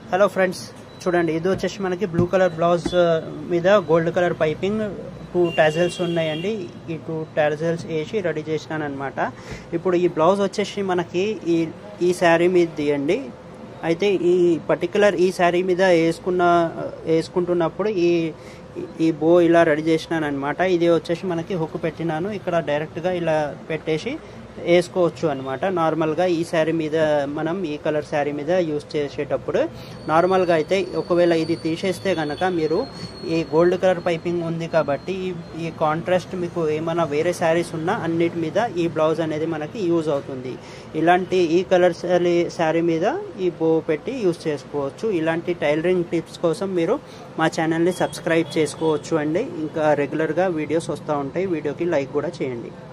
hello friends చూడండి ఇది వచ్చేసి మనకి బ్లూ కలర్ బ్లౌజ్ మీద gold colour piping two tassels ఉన్నాయండి ఈ టూ టాజల్స్ వేసి రెడీ చేసినాను అనమాట ఇప్పుడు ఈ బ్లౌజ్ వచ్చేసి మనకి ఈ ఈ శారీ మీద తీయండి అయితే ఈ పర్టికులర్ ఈ శారీ మీద వేసుకున్న వేసుకుంటున్నప్పుడు ఈ ఈ బో ఇలా రెడీ చేసినాను అనమాట ఇది వచ్చేసి మనకి హుక్ పెట్టినాను ఇక్కడ డైరెక్ట్గా ఇలా పెట్టేసి వేసుకోవచ్చు అనమాట నార్మల్గా ఈ శారీ మీద మనం ఈ కలర్ శారీ మీద యూస్ చేసేటప్పుడు నార్మల్గా అయితే ఒకవేళ ఇది తీసేస్తే కనుక మీరు ఈ గోల్డ్ కలర్ పైపింగ్ ఉంది కాబట్టి ఈ ఈ కాంట్రాస్ట్ మీకు ఏమైనా వేరే శారీస్ ఉన్నా అన్నిటి మీద ఈ బ్లౌజ్ అనేది మనకి యూజ్ అవుతుంది ఇలాంటి ఈ కలర్ శారీ శారీ మీద ఈ బో పెట్టి యూజ్ చేసుకోవచ్చు ఇలాంటి టైలరింగ్ టిప్స్ కోసం మీరు మా ఛానల్ని సబ్స్క్రైబ్ చేసుకోవచ్చు అండి ఇంకా రెగ్యులర్గా వీడియోస్ వస్తూ ఉంటాయి వీడియోకి లైక్ కూడా చేయండి